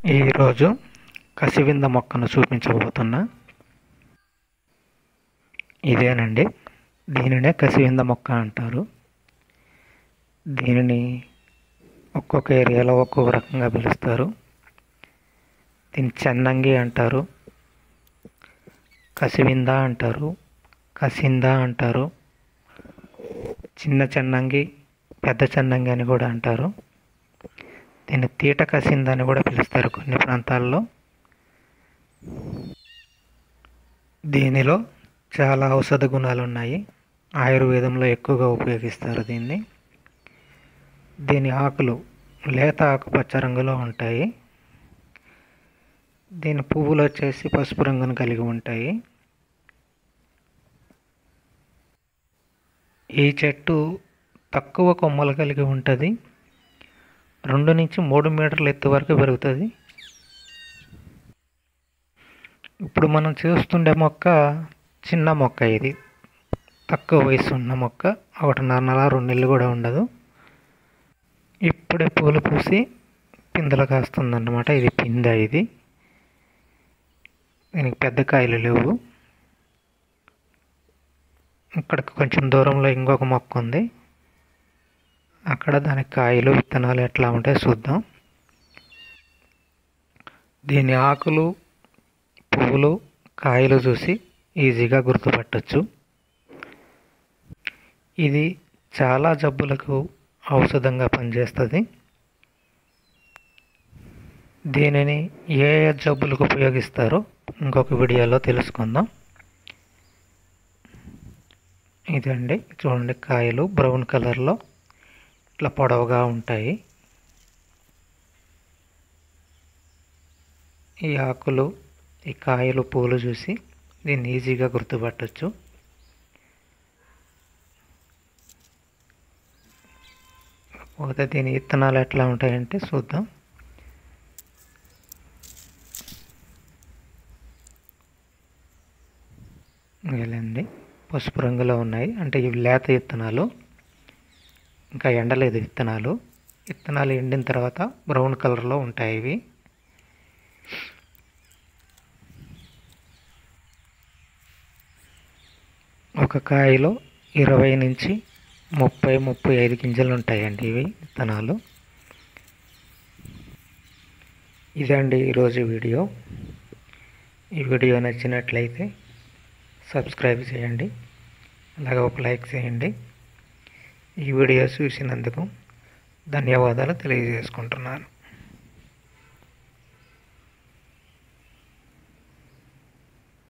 ఈరోజు కసివింద మొక్కను చూపించబోతున్నా ఇదేనండి దీనినే కసివింద మొక్క అంటారు దీనిని ఒక్కొక్క ఏరియాలో ఒక్కొక్క రకంగా పిలుస్తారు దీన్ని చెన్నంగి అంటారు కసివింద అంటారు కసింద అంటారు చిన్న చెన్నంగి పెద్ద చెన్నంగి అని కూడా అంటారు దీన్ని తీట కసింద అని కూడా పిలుస్తారు కొన్ని ప్రాంతాల్లో దీనిలో చాలా ఔషధ గుణాలు ఉన్నాయి ఆయుర్వేదంలో ఎక్కువగా ఉపయోగిస్తారు దీన్ని దీని ఆకులు లేత ఆకుపచ్చ రంగులో ఉంటాయి దీని పువ్వులు వచ్చేసి పసుపు రంగును కలిగి ఉంటాయి ఈ చెట్టు తక్కువ కొమ్మలు కలిగి ఉంటుంది రెండు నుంచి మూడు మీటర్ల ఎత్తు వరకు పెరుగుతుంది ఇప్పుడు మనం చూస్తుండే మొక్క చిన్న మొక్క ఇది తక్కువ వయసు ఉన్న మొక్క ఒకటిన్నర నెల రెండు నెలలు కూడా ఉండదు ఇప్పుడే పూలు పూసి పిందెలు కాస్తుందన్నమాట ఇది పిందె ఇది దీనికి పెద్ద కాయలు లేవు ఇక్కడికి కొంచెం దూరంలో ఇంకొక మొక్క ఉంది అక్కడ దానికి కాయలు విత్తనాలు ఎట్లా ఉంటాయో చూద్దాం దీని ఆకులు పువ్వులు కాయలు చూసి ఈజీగా గుర్తుపట్టచ్చు ఇది చాలా జబ్బులకు ఔషధంగా పనిచేస్తుంది దీనిని ఏ ఏ జబ్బులకు ఉపయోగిస్తారో ఇంకొక వీడియోలో తెలుసుకుందాం ఇదండి చూడండి కాయలు బ్రౌన్ కలర్లో ఇట్లా పొడవుగా ఉంటాయి ఈ ఆకులు ఈ కాయలు పూలు చూసి దీన్ని ఈజీగా గుర్తుపట్టచ్చు పోతే దీని విత్తనాలు ఎట్లా ఉంటాయంటే చూద్దాం వెళ్ళండి పసుపు రంగులో ఉన్నాయి అంటే ఇవి లేత విత్తనాలు ఇంకా ఎండలేదు విత్తనాలు విత్తనాలు ఎండిన తర్వాత బ్రౌన్ కలర్లో ఉంటాయి ఇవి ఒక కాయలో ఇరవై నుంచి ముప్పై ముప్పై ఐదు గింజలు ఉంటాయండి ఇవి విత్తనాలు ఇదండి ఈరోజు వీడియో ఈ వీడియో నచ్చినట్లయితే సబ్స్క్రైబ్ చేయండి అలాగే ఒక లైక్ చేయండి ఈ వీడియో చూసినందుకు ధన్యవాదాలు తెలియజేసుకుంటున్నాను